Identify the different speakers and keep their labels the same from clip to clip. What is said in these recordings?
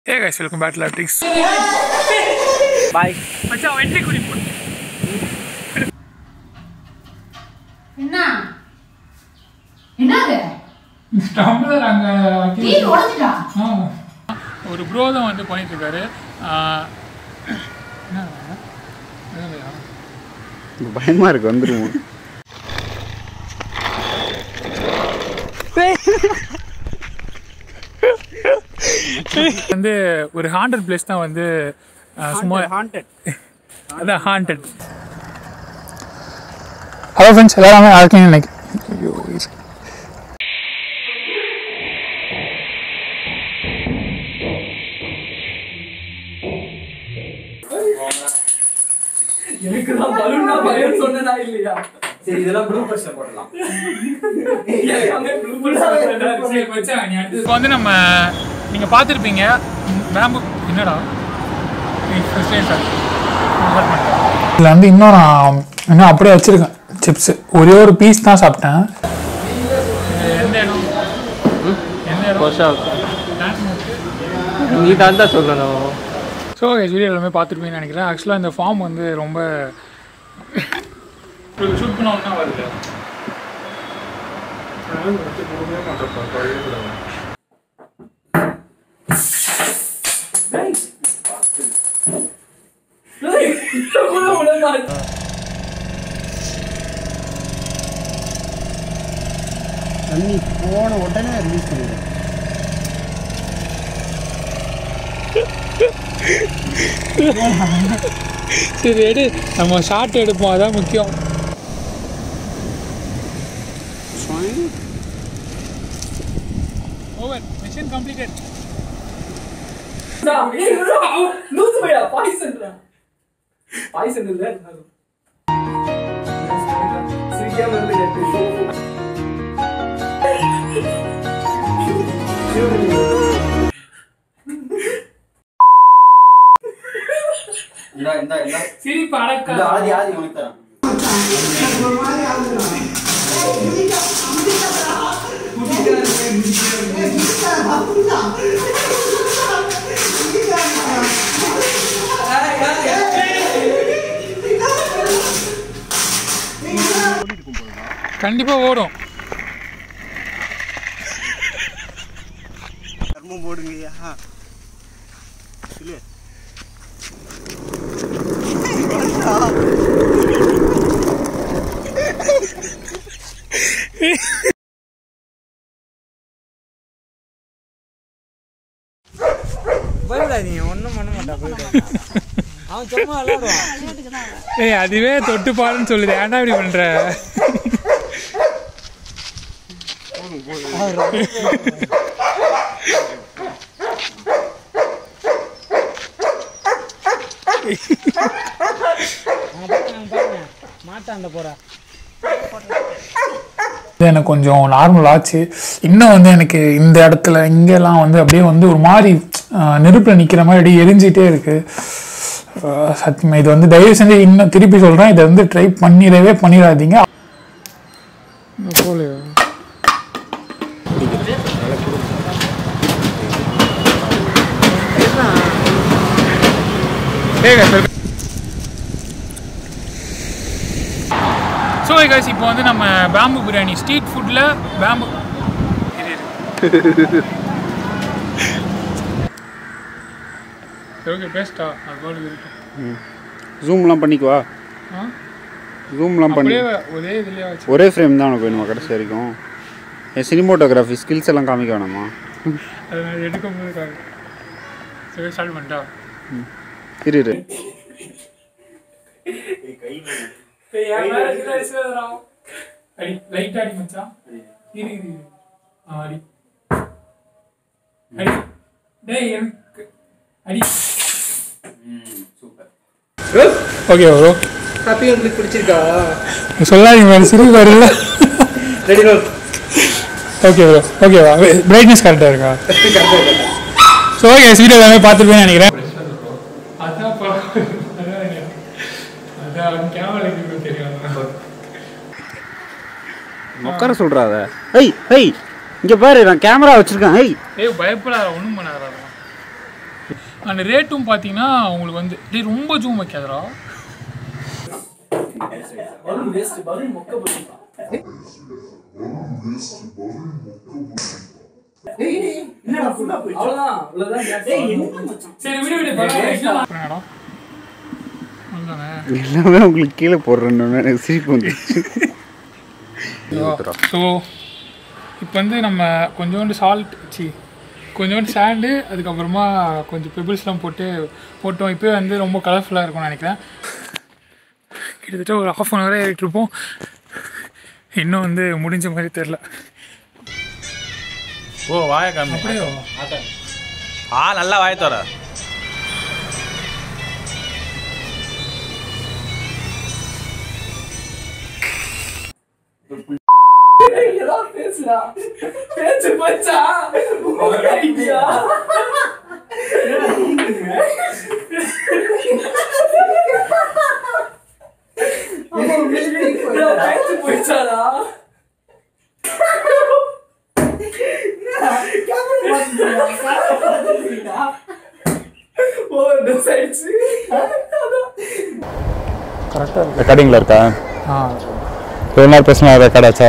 Speaker 1: A guys welcome back to லேப்டிக்ஸ்
Speaker 2: பாய்
Speaker 1: மச்சான் வெற்றி குறி போட்டு
Speaker 3: என்ன என்னது
Speaker 1: டம்ளர் அங்கே
Speaker 3: டீ உடஞ்சிட்டா
Speaker 1: ஒரு ப்ரோ தான் வந்து பண்ணிட்டு இருக்காரு ஆஹ், என்ன என்னதுயா?
Speaker 2: பயமா இருக்கு வந்துருவோம்
Speaker 1: வந்து ஒரு ஹாண்டட் பிளேஸ் தான் வந்து ஆஹ், சும்மா
Speaker 2: ஹாண்டட்
Speaker 1: அதான் ஹாண்டட் ஹலோ ஃப்ரெண்ட்ஸ் எல்லாருமே யாருக்கும் நினைக்கிறேன் ஐயோ இரு.
Speaker 4: சரி இதெல்லாம் ப்ளூபர்ஸ்ல போடலாம்
Speaker 1: சரி, மச்சான், நீ அடுத்தது- இப்போ வந்து நம்ம நீங்க பார்த்துருப்பீங்க பேம்பு என்னடா இதில் வந்து இன்னும் நான் இன்னும் அப்படியே வச்சிருக்கேன் சிப்ஸ் ஒரே ஒரு பீஸ் தான் சாப்பிட்டேன் எந்த இடம் எந்த இடம்
Speaker 4: நீ தான் தான் சொல்லணும்
Speaker 1: ஸோ வீடியோ எல்லாமே பார்த்துருப்பீங்கன்னு நினைக்கிறேன் ஆக்சுவலாக இந்த ஃபார்ம் வந்து ரொம்ப ஷூட் பண்ண ஒன்றா வருது
Speaker 2: தண்ணி போன உடனே ரிலீஸ் பண்ணிடுறேன்
Speaker 1: சரி எடு நம்ம ஷார்ட் எடுப்போம் அதான் முக்கியம் ஓவர் மிஷன் கம்ப்ளீட்டட்
Speaker 4: லூசு பையா பாய்சன்டா பாய்சன் இல்ல சிரிக்காம இருந்து இந்தா இந்தா இந்தா
Speaker 1: சிரிப்பு அடக்கா
Speaker 4: இந்த ஆதி ஆதி உனக்கு தரேன்
Speaker 1: கண்டிப்பா ஓடும்
Speaker 2: கர்மம் போடுங்கய்யா சொல்லு
Speaker 4: பயப்படாதீங்க ஒன்றும் பண்ண மாட்டா போயிட்டு அவன் சும்மா விளாடுவான்
Speaker 1: ஏய் அதுவே தொட்டு பாருன்னு சொல்லுது ஏன்டா இப்படி பண்ற
Speaker 4: மாட்டாண்ட போறா
Speaker 1: இது எனக்கு கொஞ்சம் நார்மல் ஆச்சு இன்னும் வந்து எனக்கு இந்த இடத்துல இங்கெல்லாம் வந்து அப்படியே வந்து ஒரு மாதிரி நெருப்பில் நிற்கிற மாதிரி அப்படியே எரிஞ்சிட்டே இருக்கு அஹ் சத்தியமா இது வந்து தயவு செஞ்சு இன்னும் திருப்பி சொல்கிறேன் இதை வந்து ட்ரை பண்ணிடவே பண்ணிடாதீங்க போலையோ ஸோ கைஸ் இப்போ வந்து நம்ம பேம்பு பிரியாணி ஸ்ட்ரீட் ஃபுட்டில் பேம்பு ஓகே பெஸ்ட்டா அது போல இருக்கும்
Speaker 2: ஜூம்லாம் பண்ணிக்குவா
Speaker 1: ஆ
Speaker 2: ஜூம்லாம் பண்ணி
Speaker 1: அப்படியே ஒரே இதுலேயே வச்சு
Speaker 2: ஒரே ஃப்ரேம் தான் உனக்கு வேணுமா கடைசி வரைக்கும் என் சினிமோட்டோகிராஃபி ஸ்கில்ஸ் எல்லாம் காமிக்க வேணாமா
Speaker 1: அது நான் எடுக்கும் போது காரு சரி ஸ்டார்ட் பண்ணிட்டா
Speaker 2: இரு இரு
Speaker 1: அடி லைட் அடி மச்சான் இரு இரு இரு. ஆ, அடி அடி டேய் எனக்கு அடி ஓகே ப்ரோ
Speaker 4: ஹாப்பி உங்களுக்கு பிடிச்சிருக்கா
Speaker 1: சொல்லாதீங்க மேடம் சிரிப்பு வரல
Speaker 4: ரெடி ரோல்
Speaker 1: ஓகே ப்ரோ ஓகேவா பிரைட்னஸ் கரெக்டாக இருக்கா ஸோ ஓகே வீடியோ எல்லாமே பார்த்துருப்பேன்னு நினைக்கிறேன் அதான் பா- அதான் எனக்கு- அதான் கேமரா தெரியும்
Speaker 2: உட்கார சொல்றாத ஹெய் ஹெய் இங்க பாரு நான் கேமரா வச்சிருக்கேன் ஹெய்
Speaker 1: ஏய் பயப்படாத ஒன்றும் பண்ணாத அந்த ரேட்டும் பார்த்தீங்கன்னா உங்களுக்கு வந்து டேய் ரொம்ப ஜூம் வைக்காதடா சரி விடு விடு என்னடா அவ்வளோதானே
Speaker 2: எல்லாமே உங்களுக்கு கீழே போடுறேன்னு எனக்கு சிரிப்பு வந்துச்சு
Speaker 1: ஸோ இப்போ வந்து நம்ம கொஞ்சோண்டு சால்ட் சி கொஞ்சோண்டு சாண்டு அதுக்கப்புறமா கொஞ்சம் பெபிள்ஸ்லாம் போட்டு போட்டோம் இப்போயே வந்து ரொம்ப கலர்ஃபுல்லாக இருக்கும்னு நினைக்கிறேன் கிட்டத்தட்ட ஒரு ஹாஃப் அன் ஹவரே ஆகிட்டு இருப்போம் இன்னும் வந்து முடிஞ்ச மாதிரி தெரில
Speaker 5: ஓ வாய காமி
Speaker 1: அப்படியே
Speaker 5: ஆ நல்லா வாய தர
Speaker 1: கரெக்டாக இருக்கு
Speaker 6: ரெக்கார்டிங்கில் இருக்கா
Speaker 1: ஆ
Speaker 6: ஒரு நாள் பேசினா ரெக்கார்ட் ஆச்சா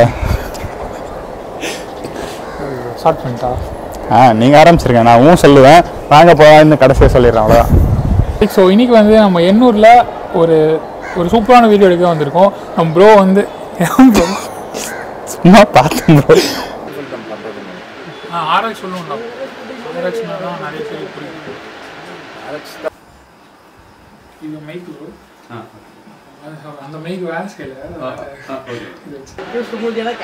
Speaker 1: ஸ்டார்ட் பண்ணிட்டா
Speaker 6: ஆ நீங்கள் ஆரம்பிச்சிருங்க நான் ஊன் சொல்லுவேன் வாங்க போகலான்னு கடைசியாக சொல்லிடுறேன் அவ்வளோதான்
Speaker 1: ஸோ இன்னைக்கு வந்து நம்ம எண்ணூரில் ஒரு ஒரு சூப்பரான வீடியோ எடுக்க வந்திருக்கோம் நம்ம ப்ரோ வந்து bro?
Speaker 6: சும்மா பார்த்தேன் bro.
Speaker 1: ஆ ஆராய்ச்சி சொல்லுவோம்டா ஆராய்ச்சினா தான் நிறைய பேர் புரியும் இது மைக் ப்ரோ அந்த மைக் வேலை செய்யல இது வச்சு.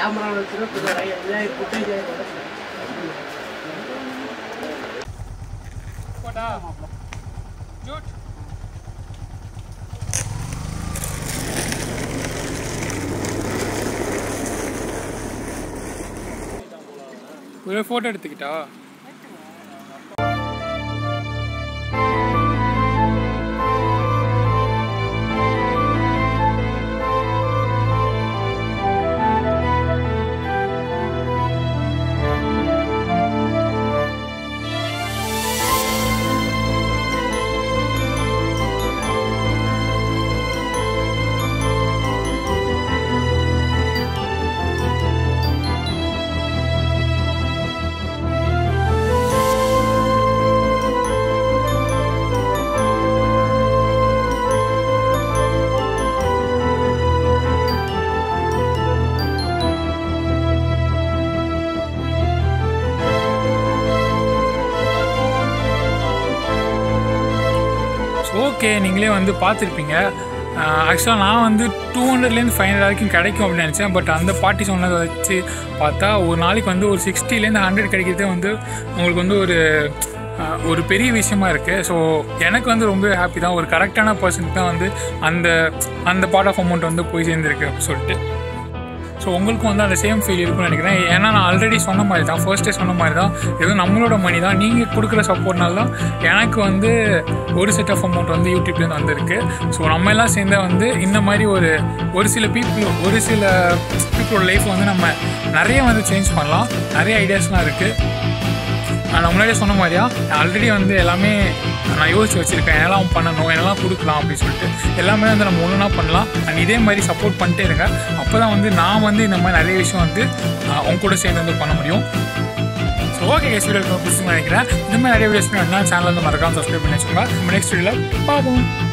Speaker 1: போட்டா ஜூட் ஒரே ஃபோட்டோ எடுத்துக்கிட்டா ஓகே நீங்களே வந்து பார்த்துருப்பீங்க ஆக்சுவலாக நான் வந்து டூ ஹண்ட்ரட்லேருந்து ஃபைவ் ஹண்ட்ரட் வரைக்கும் கிடைக்கும் அப்படின்னு நினச்சேன் பட் அந்த பார்ட்டி சொன்னதை வச்சு பார்த்தா ஒரு நாளைக்கு வந்து ஒரு சிக்ஸ்டிலேருந்து ஹண்ட்ரட் கிடைக்கிறதே வந்து உங்களுக்கு வந்து ஒரு ஆஹ், ஒரு பெரிய விஷயமா இருக்குது ஸோ எனக்கு வந்து ரொம்ப ஹாப்பி தான் ஒரு கரெக்டான பர்சனுக்கு தான் வந்து அந்த அந்த பார்ட் ஆஃப் அமௌண்ட் வந்து போய் சேர்ந்துருக்கு அப்படின்னு சொல்லிட்டு ஸோ உங்களுக்கும் வந்து அந்த சேம் ஃபீல் இருக்கும்னு நினைக்கிறேன் ஏன்னா நான் ஆல்ரெடி சொன்ன மாதிரி தான் ஃபர்ஸ்டே சொன்ன மாதிரி தான் இது நம்மளோட மணி தான் நீங்கள் கொடுக்குற சப்போர்ட்னால தான் எனக்கு வந்து ஒரு செட் ஆஃப் அமௌண்ட் வந்து யூடியூப்லேருந்து வந்திருக்கு ஸோ நம்ம எல்லாம் சேர்ந்தா வந்து இந்த மாதிரி ஒரு ஒரு சில பீப்புள் ஒரு சில பீப்புளோட லைஃப் வந்து நம்ம நிறைய வந்து சேஞ்ச் பண்ணலாம் நிறைய ஐடியாஸ்லாம் இருக்குது நான் முன்னாடியே சொன்ன மாதிரியா ஆல்ரெடி வந்து எல்லாமே நான் யோசிச்சு வச்சுருக்கேன் என்னெல்லாம் பண்ணணும் என்னெல்லாம் கொடுக்கலாம் அப்படின்னு சொல்லிட்டு எல்லாமே வந்து நம்ம ஒன்றுனா பண்ணலாம் அண்ட் இதே மாதிரி சப்போர்ட் பண்ணிட்டே இருங்க அப்போ தான் வந்து நான் வந்து இந்த மாதிரி நிறைய விஷயம் வந்து ஆஹ், உங்க கூட சேர்ந்து வந்து பண்ண முடியும் ஸோ ஓகே கேஸ் வீடியோ பிடிச்சி நினைக்கிறேன் இந்த மாதிரி நிறைய வீடியோஸ் என்ன சேனல் வந்து மறக்காம சப்ஸ்கிரைப் பண்ணி வச்சுக்கோங்க நம்ம நெக்ஸ்ட் வீடியோவில் பார்ப்போம்